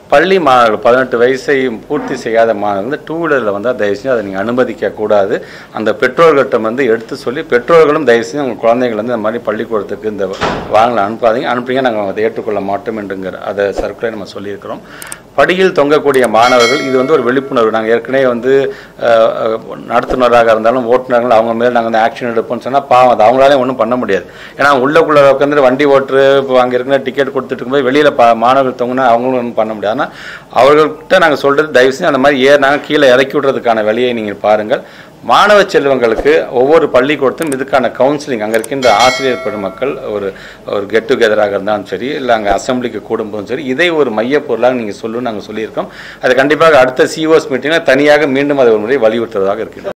பள்ளி மாணவர்கள் பதினெட்டு வயசை பூர்த்தி செய்யாத மாணவர்கள் வந்து டூ வீலரில் வந்தால் தயவு செஞ்சு அதை நீங்கள் அனுமதிக்க கூடாது அந்த பெற்றோர்கிட்ட வந்து எடுத்து சொல்லி பெற்றோர்களும் தயவு செஞ்சு உங்கள் குழந்தைகள் வந்து இந்த மாதிரி பள்ளிக்கூடத்துக்கு இந்த வாகனம் அனுப்பாதீங்க அனுப்புறீங்க நாங்கள் அதை ஏற்றுக்கொள்ள மாட்டோம் என்றுங்கிற அதை சர்க்குலரை நம்ம சொல்லியிருக்கிறோம் படியில் தொங்கக்கூடிய மாணவர்கள் இது வந்து ஒரு விழிப்புணர்வு நாங்கள் ஏற்கனவே வந்து அஹ், அஹ், நடத்துனராக இருந்தாலும் ஓட்டுநர்கள் அவங்க மேல் நாங்கள் வந்து ஆக்ஷன் எடுப்போம்னு சொன்னால் பாவம் அது அவங்களாலே ஒன்றும் பண்ண முடியாது ஏன்னா உள்ளக்குள்ளே உட்காந்து வண்டி ஓட்டுரு இப்போ அங்கே இருக்கிற டிக்கெட் கொடுத்துட்டு இருக்கும்போது வெளியில் பா மாணவர்கள் தொங்குனா அவங்களும் ஒன்றும் பண்ண முடியாது ஆனால் அவர்கள்ட்ட நாங்கள் சொல்கிறது தயவு செஞ்சு அந்த மாதிரி ஏறினாங்க கீழே இறக்கி விடுறதுக்கான வழியை நீங்கள் பாருங்கள் மாணவ செல்வங்களுக்கு ஒவ்வொரு பள்ளிக்கூடத்தும் இதுக்கான கவுன்சிலிங் அங்கே இருக்கின்ற ஆசிரியர் பெருமக்கள் ஒரு ஒரு கெட் டுகெதராக இருந்தாலும் சரி இல்லை அங்கே அசம்பிளிக்கு கூடும்போதும் சரி இதை ஒரு மைய பொருளாக நீங்கள் சொல்லணும்னு நாங்கள் சொல்லியிருக்கோம் அது கண்டிப்பாக அடுத்த சிஓஸ் மீட்டிங்கில் தனியாக மீண்டும் அதை ஒரு முறை வலியுறுத்துவதாக இருக்கிறது